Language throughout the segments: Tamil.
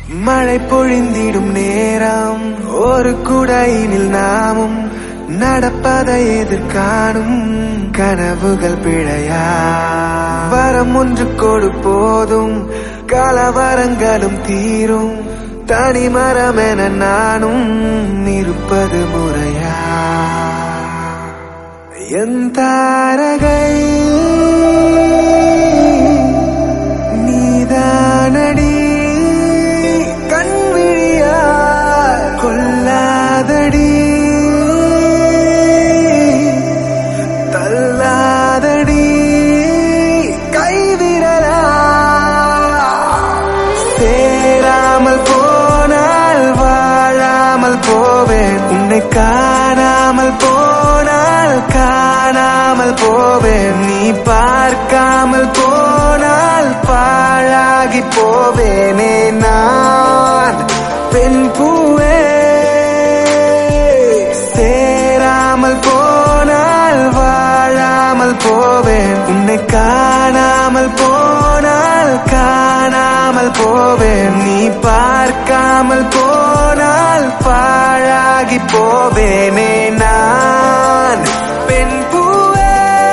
மழை பொழிந்திடும் நேரம் ஒரு குடையினில் நாமும் நடப்பதை எதிர்காணும் கனவுகள் பிழையா வரம் ஒன்று கொடு போதும் கலவரங்களும் தீரும் தனி மரம் என நானும் இருப்பது முறையா என் தாரகை நீதானடி கண்விழியா கொல்லாதடி தள்ளாதடி கைவிரலா சேராமல் போனால் வாழாமல் போவேன் உன்னை காணாமல் போனால் காணாமல் போவேன் நீ பார்க்காமல் போனால் பாழாகி போவேனே நான் பெண் பூவே சேராமல் போனால் வாழாமல் போவேன் உன்னை காணாமல் போனால் காணாமல் போவேன் நீ பார்க்காமல் போனால் பாழாகி போவேனே நான் பெண் பூவே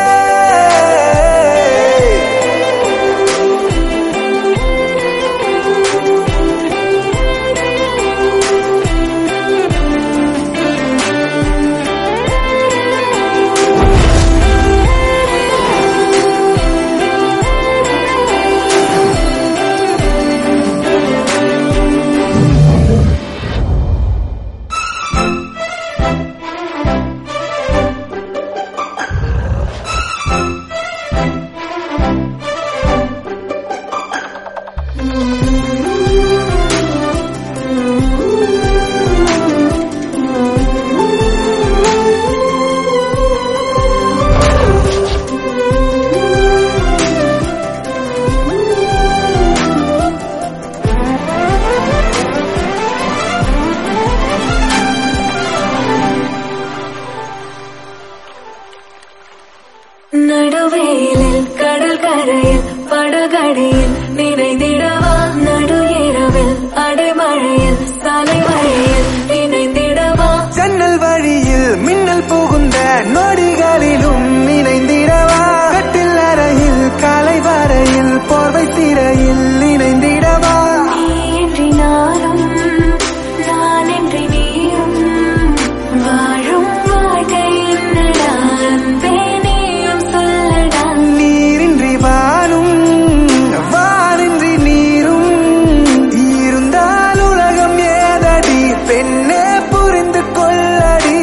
நடுவேலில் கடல் கரையில் படகடியில் நினைந்திடவா நடு இரவில் அடைமழையில் சாலை வழியில் இணைந்திடவா ஜன்னல் வழியில் மின்னல் புகுந்த நொடிகளிலும் இணைந்திடவா கட்டில் அறையில் காலை வரையில் போர்வை திரையில் இணைந்திடவா நீ இன்றி நானும் நான் இன்றி நீயும் வாழும் வாழ்க்கை என்னடா அன்பே நீயும் சொல்லடா நீரின்றி வானும் வானின்றி நீரும் இருந்தால் உலகம் ஏதடி பெண்ணே புரிந்து கொள்ளடி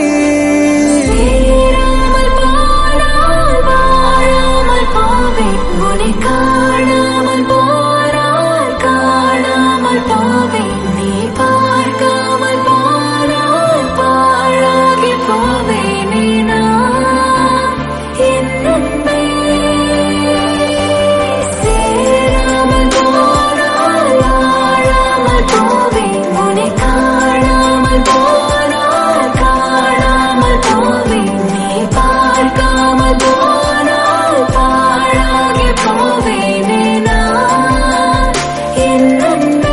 சேராமல் போனால் வாழாமல் போவேன் உன்னை காணாமல் போனால் காணாமல் போவேன் நீ பார்க்காமல் போனால் பாழாகி போவேனே நான் என் அன்பே சேராமல் போனால் வாழாமல் போவேன் உன்னை காணாமல் போனால் காணாமல் போவேன் நீ பார்க்காமல் போனால் பாழாகி போவேனே நான் என் அன்பே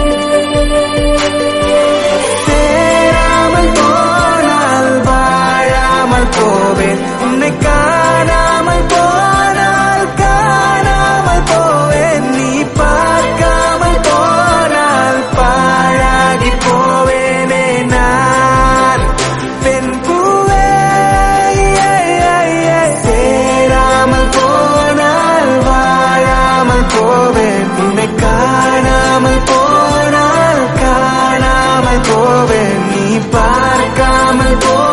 சேராமல் போனால் வாழாமல் போவேன் உன்னை காணாமல் போனால் காணாமல் போவேன் நீ பார்க்காமல் போனால் பாழாகி போவேனே நான் பெண் பூவே சேராமல் போனால் வாழாமல் போவேன் உன்னை காணாமல் போனால் காணாமல் போவேன் நீ பார்க்காமல் போ